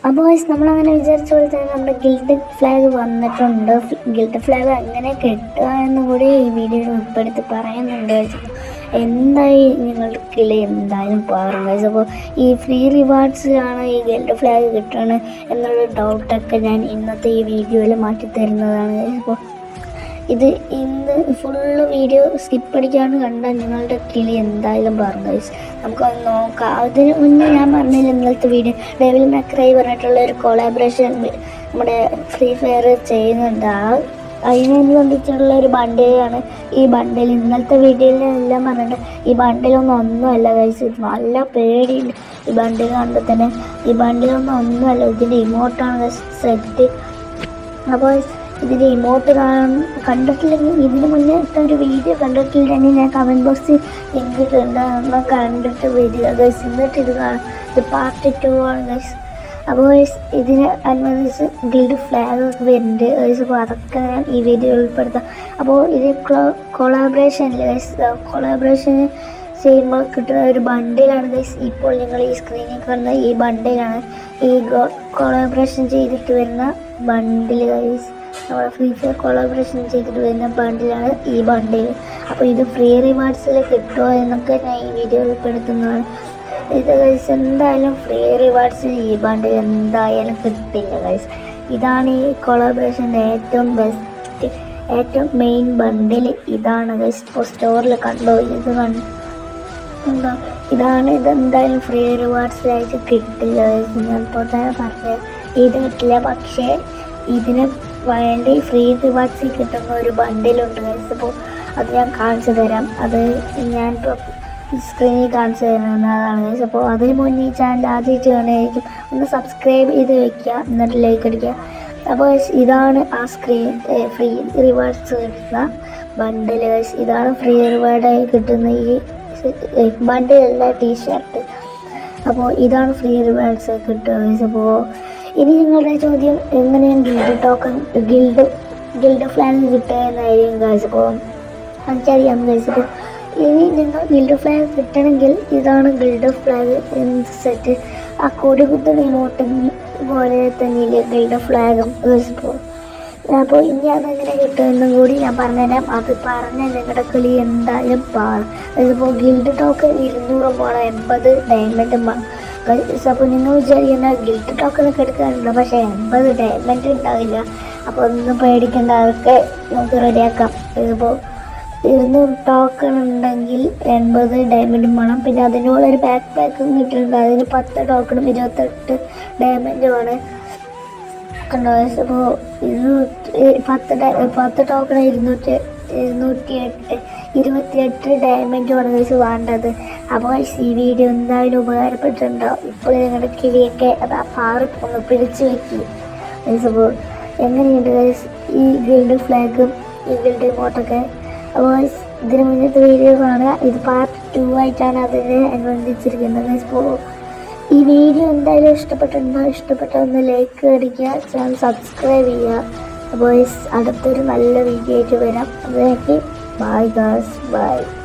അപ്പോൾ നമ്മളങ്ങനെ വിചാരിച്ച പോലെ തന്നെ നമ്മുടെ ഗിൽഡ് ഫ്ലാഗ് വന്നിട്ടുണ്ട് ഗിൽഡ് ഫ്ലാഗ് എങ്ങനെ കിട്ടുക എന്ന് കൂടി ഈ വീഡിയോയിൽ ഉൾപ്പെടുത്തി പറയുന്നുണ്ട് guys. എന്തായി നിങ്ങളുടെ കിളി എന്തായാലും പാറും ഗൈസ് അപ്പോൾ ഈ ഫ്രീ റിവാർഡ്സിലാണ് ഈ ഗിൽഡ് ഫ്ലാഗ് കിട്ടുന്നത് എന്നുള്ള ഡൗട്ടൊക്കെ ഞാൻ ഇന്നത്തെ ഈ വീഡിയോയിൽ മാറ്റി തരുന്നതാണ് guys. അപ്പോൾ ഇത് ഇന്ന് ഫുള്ള് വീഡിയോ സ്കിപ്പ് അടിക്കാണ്ട് കണ്ടാൽ നിങ്ങളുടെ കിളി എന്തായാലും പറഞ്ഞു ഗൈസ് നമുക്കത് നോക്കാം അതിന് മുന്നേ ഞാൻ പറഞ്ഞില്ല ഇന്നലത്തെ വീഡിയോ ഡെവിൽ മാക്രൈ പറഞ്ഞിട്ടുള്ള ഒരു കൊളാബറേഷൻ നമ്മുടെ ഫ്രീ ഫയർ ചെയ്യുന്നുണ്ട് ആ അതിനനുബന്ധിച്ചുള്ള ഒരു ബണ്ടിലാണ് ഈ ബണ്ടിൽ ഇന്നലത്തെ വീഡിയോയിൽ എല്ലാം പറഞ്ഞിട്ട് ഈ ബണ്ടിലൊന്നും ഒന്നുമല്ല കഴിച്ച് നല്ല പേടിയുണ്ട് ഈ ബണ്ടിൽ കണ്ടിട്ട് തന്നെ ഈ ബണ്ടിലൊന്നും ഒന്നുമല്ല ഇതിൻ്റെ ഇമോട്ടാണ് സെറ്റ് അപ്പോൾ ഇതിൻ്റെ ഇമോട്ട് കണ്ടിട്ടില്ലെങ്കിൽ ഇതിന് മുന്നേ ഇട്ട ഒരു വീഡിയോ കണ്ടിട്ടില്ലെങ്കിൽ ഞാൻ കമൻറ്റ് ബോക്സിൽ ലിങ്ക് ഇട്ടിട്ടുണ്ട് നമ്മൾ കണ്ടിട്ട് വരിക ഗൈസ് എന്നിട്ട് ഇത് കാണാം ഇത് പാർട്ട് ടു ആണ് ഗൈസ് അപ്പോൾ ഗൈസ് ഇതിന് അനുബന്ധിച്ച് ഗിൽഡ് ഫ്ലാഗ് ഒക്കെ വരുന്നുണ്ട് ഗൈസ് അപ്പോൾ അതൊക്കെ ഞാൻ ഈ വീഡിയോ ഉൾപ്പെടുത്താം അപ്പോൾ ഇത് കൊളാബറേഷൻ ഗൈസ് കൊളാബറേഷൻ ചെയ്യുമ്പോൾ കിട്ടുന്ന ഒരു ബണ്ടിലാണ് ഗൈസ് ഇപ്പോൾ നിങ്ങൾ ഈ സ്ക്രീനിൽ കാണുന്ന ഈ ബണ്ടിലാണ് ഈ കൊളാബറേഷൻ ചെയ്തിട്ട് വരുന്ന ബണ്ടിൽ ഗൈസ് നമ്മുടെ ഫ്രീ ഫയർ കൊളാബറേഷൻ ചെയ്തിട്ട് വരുന്ന ബണ്ടിലാണ് ഈ ബണ്ടിൽ അപ്പോൾ ഇത് ഫ്രീ റിവാർഡ്സിൽ കിട്ടുമോ എന്നൊക്കെ ഞാൻ ഈ വീഡിയോ ഉൾപ്പെടുത്തുന്നതാണ് ഇത് ഗൈസ് എന്തായാലും ഫ്രീ റിവാർഡ്സിൽ ഈ ബണ്ടിൽ എന്തായാലും കിട്ടില്ല ഗൈസ് ഇതാണ് ഈ കൊളാബറേഷൻ്റെ ഏറ്റവും ബെസ്റ്റ് ഏറ്റവും മെയിൻ ബണ്ടിൽ ഇതാണ് ഗൈസ് ഇപ്പോൾ സ്റ്റോറിൽ കണ്ടോ ഇത് കണ്ടു എന്താ ഇതാണ് ഇത് എന്തായാലും ഫ്രീ റിവാർഡ്സിലായിട്ട് കിട്ടില്ല guys. ഞാൻ ഇപ്പോൾ തന്നെ പറഞ്ഞത് ഇത് കിട്ടില്ല പക്ഷേ ഇതിന് വേണ്ടി ഫ്രീ റിവാർഡ്സിൽ കിട്ടുന്ന ഒരു ബണ്ടിലുണ്ട് ഗൈസ് അപ്പോൾ അത് ഞാൻ കാണിച്ചു തരാം അത് ഞാനിപ്പോൾ സ്ക്രീനിൽ കാണിച്ചു തരുന്നതാണ് ഗൈസ് അപ്പോൾ അതിന് മുന്നേ ഈ ചാനൽ ആദ്യമായിട്ട് കാണുമായിരിക്കും ഒന്ന് സബ്സ്ക്രൈബ് ചെയ്ത് വെക്കുക എന്നിട്ട് ലൈക്ക് അടിക്കുക അപ്പോൾ guys, ഇതാണ് ആ സ്ക്രീൻ ഫ്രീ റിവാർഡ്സ് കിട്ടുന്ന ബണ്ടിൽ ഗൈസ് ഇതാണ് ഫ്രീ റിവാർഡായി കിട്ടുന്ന ഈ ബണ്ടിലുള്ള ടീഷർട്ട് അപ്പോൾ ഇതാണ് ഫ്രീ റിവാർഡ്സ് കിട്ടുക ഗൈസ് അപ്പോൾ ഇനി നിങ്ങളുടെ ചോദ്യം എങ്ങനെയാണ് guild token guild guild flag കിട്ടുക എന്നായിരിക്കും ഗൈസ് അപ്പോൾ എനിക്കറിയാം ഗൈസ് അപ്പോൾ ഇനി നിങ്ങൾ ഗിൽഡ് ഫ്ലാഗ് കിട്ടണമെങ്കിൽ ഇതാണ് ഗിൽഡ് ഫ്ലാഗ് എന്ത് സെറ്റ് ആ കൊടി കുത്തണ ഇമോട്ട് പോലെ തന്നെ ഗിൽഡ് ഫ്ലാഗും ഗൈസ് ഇപ്പോൾ അപ്പോൾ ഇനി അതെങ്ങനെ കിട്ടുമെന്നും കൂടി ഞാൻ പറഞ്ഞുതരാം അത് പറഞ്ഞ നിങ്ങളുടെ കളി എന്തായാലും പാടും അതിപ്പോൾ ഗിൽഡ് ടോക്കൺ ഇരുന്നൂറ് പോണം എൺപത് ഡയമണ്ട് അപ്പോൾ നിങ്ങൾ വിചാരിക്കുന്ന ഗിൽഡ് ടോക്കൺ ഒക്കെ എടുക്കാറുണ്ട് പക്ഷേ എൺപത് ഡയമണ്ട് ഉണ്ടാവില്ല അപ്പോൾ ഒന്നും പേടിക്കേണ്ട അതൊക്കെ നമുക്ക് റെഡിയാക്കാം ഇതിപ്പോൾ ഇരുന്നൂറ് ടോക്കൺ ഉണ്ടെങ്കിൽ എൺപത് ഡയമണ്ടും വേണം പിന്നെ അതിനുള്ളൊരു ബാക്ക് പാക്കും കിട്ടുന്നുണ്ട് അതിന് പത്ത് ടോക്കണും ഇരുപത്തെട്ട് ഡയമണ്ടുമാണ് കണ്ടോസ് അപ്പോൾ ഇരുന്നൂറ്റി പത്ത് ഡ- പത്ത് ടോക്കൺ ഇരുന്നൂറ്റി ഇരുന്നൂറ്റി എട്ട് ഇരുപത്തിയെട്ട് ഡയമണ്ടുമാണ് ഗൈസ് വേണ്ടത് അപ്പോൾ ഗൈസ് ഈ വീഡിയോ എന്തായാലും ഉപകാരപ്പെട്ടിട്ടുണ്ടാവും ഇപ്പോൾ നിങ്ങളുടെ കിളിയൊക്കെ അത് ആ പാറി ഒന്ന് പിടിച്ചു വെക്കി ഗൈസ് അപ്പോൾ എങ്ങനെയുണ്ട് ഗൈസ് ഈ ഗിൽഡ് ഫ്ലാഗും ഈ ഗിൽഡ് ഇമോട്ടൊക്കെ അപ്പോൾ ഗൈസ് ഇതിന് മുന്നത്തെ വീഡിയോ കാണുക ഇത് പാർട്ട് ടു ആയിട്ടാണ് അതിനെ അനുബന്ധിച്ചിരിക്കുന്നത് ഗൈസ് ഇപ്പോൾ ഈ വീഡിയോ എന്തായാലും ഇഷ്ടപ്പെട്ടിട്ടുണ്ടോ ഇഷ്ടപ്പെട്ട ഒന്ന് ലൈക്ക് അടിക്കുക ചാനൽ സബ്സ്ക്രൈബ് ചെയ്യുക അപ്പോൾ അടുത്തൊരു നല്ല വീഡിയോ ആയിട്ട് വരാം അതിലേക്ക് ബൈ ഗാസ് ബൈ